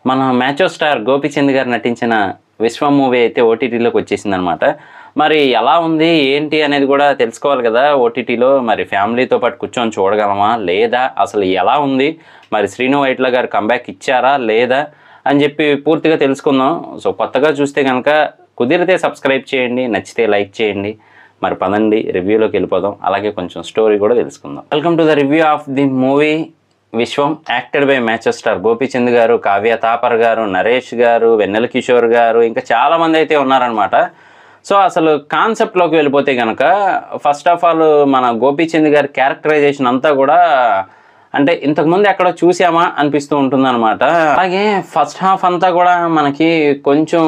మన మ్యాచో స్టార్ గోపిచంద్ గారు నటించిన విశ్వం మూవీ అయితే ఓటీటీలోకి వచ్చేసింది అనమాట మరి ఎలా ఉంది ఏంటి అనేది కూడా తెలుసుకోవాలి కదా ఓటీటీలో మరి ఫ్యామిలీతో పాటు కూర్చొని చూడగలమా లేదా అసలు ఎలా ఉంది మరి శ్రీను వైట్ల గారు కంబ్యాక్ ఇచ్చారా లేదా అని చెప్పి పూర్తిగా తెలుసుకుందాం సో కొత్తగా చూస్తే కనుక కుదిరితే సబ్స్క్రైబ్ చేయండి నచ్చితే లైక్ చేయండి మరి పదండి రివ్యూలోకి వెళ్ళిపోదాం అలాగే కొంచెం స్టోరీ కూడా తెలుసుకుందాం welcome to the review of the movie Viswam acted by macho star Gopichand గారు కావ్య తాపర్ గారు నరేష్ గారు వెన్నెల కిషోర్ గారు ఇంకా చాలామంది అయితే ఉన్నారనమాట సో అసలు కాన్సెప్ట్లోకి వెళ్ళిపోతే కనుక ఫస్ట్ ఆఫ్ ఆల్ మన గోపీచంద్ గారి క్యారెక్టరైజేషన్ అంతా కూడా అంటే ఇంతకుముందు ఎక్కడో చూసామా అనిపిస్తూ ఉంటుందన్నమాట అలాగే ఫస్ట్ హాఫ్ అంతా కూడా మనకి కొంచెం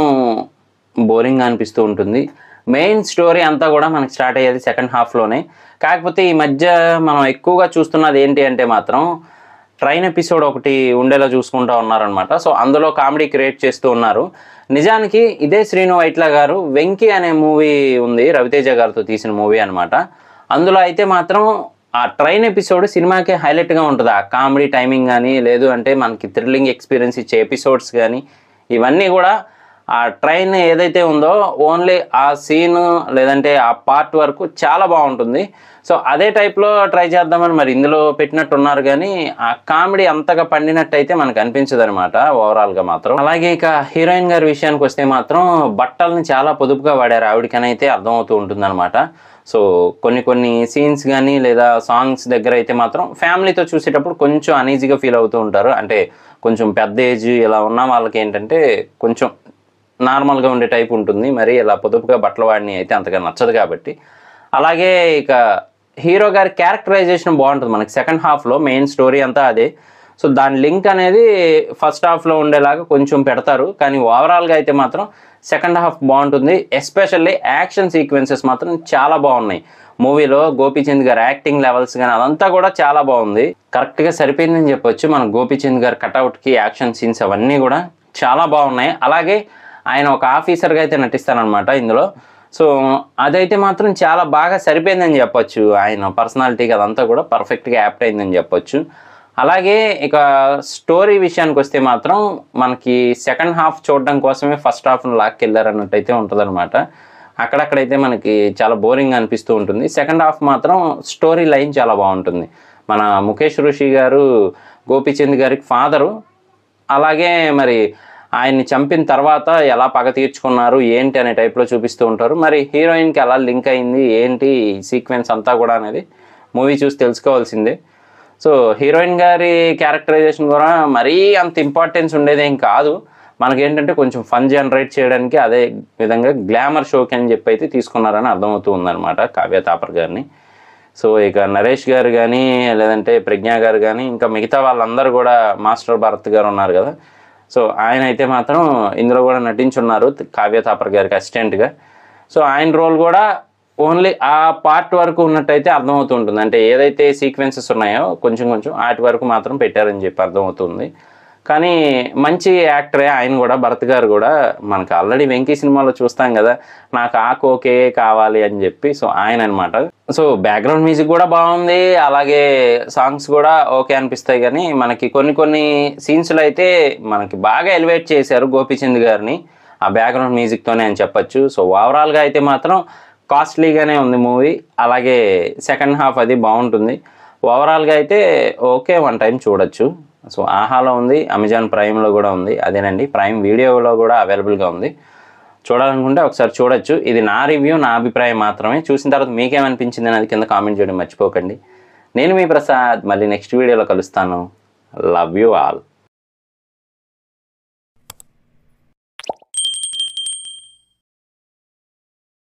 బోరింగ్ అనిపిస్తూ ఉంటుంది మెయిన్ స్టోరీ అంతా కూడా మనకి స్టార్ట్ అయ్యేది సెకండ్ హాఫ్లోనే కాకపోతే ఈ మధ్య మనం ఎక్కువగా చూస్తున్నది ఏంటి అంటే మాత్రం ట్రైన్ ఎపిసోడ్ ఒకటి ఉండేలా చూసుకుంటూ ఉన్నారనమాట సో అందులో కామెడీ క్రియేట్ చేస్తూ ఉన్నారు నిజానికి ఇదే శ్రీను వైట్ల గారు వెంకీ అనే మూవీ ఉంది రవితేజ గారితో తీసిన మూవీ అనమాట అందులో అయితే మాత్రం ఆ ట్రైన్ ఎపిసోడ్ సినిమాకి హైలైట్గా ఉంటుంది ఆ కామెడీ టైమింగ్ కానీ లేదు అంటే మనకి థ్రిల్లింగ్ ఎక్స్పీరియన్స్ ఇచ్చే ఎపిసోడ్స్ కానీ ఇవన్నీ కూడా ఆ ట్రైన్ ఏదైతే ఉందో ఓన్లీ ఆ సీన్ లేదంటే ఆ పార్ట్ వరకు చాలా బాగుంటుంది సో అదే టైప్లో ట్రై చేద్దామని మరి ఇందులో పెట్టినట్టు ఉన్నారు కానీ ఆ కామెడీ అంతగా పండినట్టయితే మనకు అనిపించదు అనమాట ఓవరాల్గా మాత్రం అలాగే ఇక హీరోయిన్ గారి విషయానికి వస్తే మాత్రం బట్టల్ని చాలా పొదుపుగా వాడారు ఆవిడకనైతే అర్థమవుతూ ఉంటుందన్నమాట సో కొన్ని కొన్ని సీన్స్ కానీ లేదా సాంగ్స్ దగ్గర అయితే మాత్రం ఫ్యామిలీతో చూసేటప్పుడు కొంచెం అనీజీగా ఫీల్ అవుతూ ఉంటారు అంటే కొంచెం పెద్ద ఏజ్ ఇలా ఉన్న వాళ్ళకి ఏంటంటే కొంచెం నార్మల్గా ఉండే టైప్ ఉంటుంది మరి ఇలా పొదుపుగా బట్టలు వాడిని అయితే అంతగా నచ్చదు కాబట్టి అలాగే ఇక హీరో గారి క్యారెక్టరైజేషన్ బాగుంటుంది మనకి సెకండ్ హాఫ్లో మెయిన్ స్టోరీ అంతా అదే సో దాని లింక్ అనేది ఫస్ట్ హాఫ్లో ఉండేలాగా కొంచెం పెడతారు కానీ ఓవరాల్గా అయితే మాత్రం సెకండ్ హాఫ్ బాగుంటుంది ఎస్పెషల్లీ యాక్షన్ సీక్వెన్సెస్ మాత్రం చాలా బాగున్నాయి మూవీలో గోపీచంద్ గారి యాక్టింగ్ లెవెల్స్ కానీ అదంతా కూడా చాలా బాగుంది కరెక్ట్గా సరిపోయిందని చెప్పొచ్చు మన గోపీచంద్ గారి కటౌట్కి యాక్షన్ సీన్స్ అవన్నీ కూడా చాలా బాగున్నాయి అలాగే ఆయన ఒక ఆఫీసర్గా అయితే నటిస్తారనమాట ఇందులో సో అదైతే మాత్రం చాలా బాగా సరిపోయిందని చెప్పొచ్చు ఆయన పర్సనాలిటీకి అదంతా కూడా పర్ఫెక్ట్గా యాప్ట్ అయిందని చెప్పొచ్చు అలాగే ఇక స్టోరీ విషయానికి వస్తే మాత్రం మనకి సెకండ్ హాఫ్ చూడడం కోసమే ఫస్ట్ హాఫ్ను లాక్కెళ్ళారన్నట్టయితే ఉంటుందన్నమాట అక్కడక్కడైతే మనకి చాలా బోరింగ్ అనిపిస్తూ ఉంటుంది సెకండ్ హాఫ్ మాత్రం స్టోరీ లైన్ చాలా బాగుంటుంది మన ముఖేష్ ఋషి గారు గోపీచంద్ గారికి ఫాదరు అలాగే మరి ఆయన్ని చంపిన తర్వాత ఎలా పగ తీర్చుకున్నారు ఏంటి అనే టైప్లో చూపిస్తూ ఉంటారు మరి హీరోయిన్కి ఎలా లింక్ అయింది ఏంటి సీక్వెన్స్ అంతా కూడా అనేది మూవీ చూసి తెలుసుకోవాల్సిందే సో హీరోయిన్ గారి క్యారెక్టరైజేషన్ కూడా మరీ అంత ఇంపార్టెన్స్ ఉండేదేం కాదు మనకేంటంటే కొంచెం ఫన్ జనరేట్ చేయడానికి అదే విధంగా గ్లామర్ షోకి అని చెప్పి అయితే తీసుకున్నారని అర్థమవుతూ ఉందన్నమాట కావ్య తాపర్ గారిని సో ఇక నరేష్ గారు కానీ లేదంటే ప్రజ్ఞా గారు కానీ ఇంకా మిగతా వాళ్ళందరూ కూడా మాస్టర్ భరత్ గారు ఉన్నారు కదా సో ఆయన అయితే మాత్రం ఇందులో కూడా నటించున్నారు కావ్య తాపర్ గారికి అసిస్టెంట్గా సో ఆయన రోల్ కూడా ఓన్లీ ఆ పార్ట్ వరకు ఉన్నట్టయితే అర్థమవుతుంటుంది అంటే ఏదైతే సీక్వెన్సెస్ ఉన్నాయో కొంచెం కొంచెం వాటి వరకు మాత్రం పెట్టారని చెప్పి అర్థమవుతుంది కానీ మంచి యాక్టరే ఆయన కూడా భరత్ గారు కూడా మనకు ఆల్రెడీ వెంకీ సినిమాలో చూస్తాం కదా నాకు ఆ కోకే కావాలి అని చెప్పి సో ఆయన అనమాట సో బ్యాక్గ్రౌండ్ మ్యూజిక్ కూడా బాగుంది అలాగే సాంగ్స్ కూడా ఓకే అనిపిస్తాయి కానీ మనకి కొన్ని కొన్ని సీన్స్లో అయితే మనకి బాగా ఎలివేట్ చేశారు గోపీచంద్ గారిని ఆ బ్యాక్గ్రౌండ్ మ్యూజిక్తోనే అని చెప్పొచ్చు సో ఓవరాల్గా అయితే మాత్రం కాస్ట్లీగానే ఉంది మూవీ అలాగే సెకండ్ హాఫ్ అది బాగుంటుంది ఓవరాల్గా అయితే ఓకే వన్ టైం చూడొచ్చు సో ఆహాలో ఉంది అమెజాన్ ప్రైమ్లో కూడా ఉంది అదేనండి ప్రైమ్ వీడియోలో కూడా అవైలబుల్గా ఉంది చూడాలనుకుంటే ఒకసారి చూడొచ్చు ఇది నా రివ్యూ నా అభిప్రాయం మాత్రమే చూసిన తర్వాత మీకేమనిపించింది అనేది కింద కామెంట్ చేయడం మర్చిపోకండి నేను మీ ప్రసాద్ మళ్ళీ నెక్స్ట్ వీడియోలో కలుస్తాను లవ్ యూ ఆల్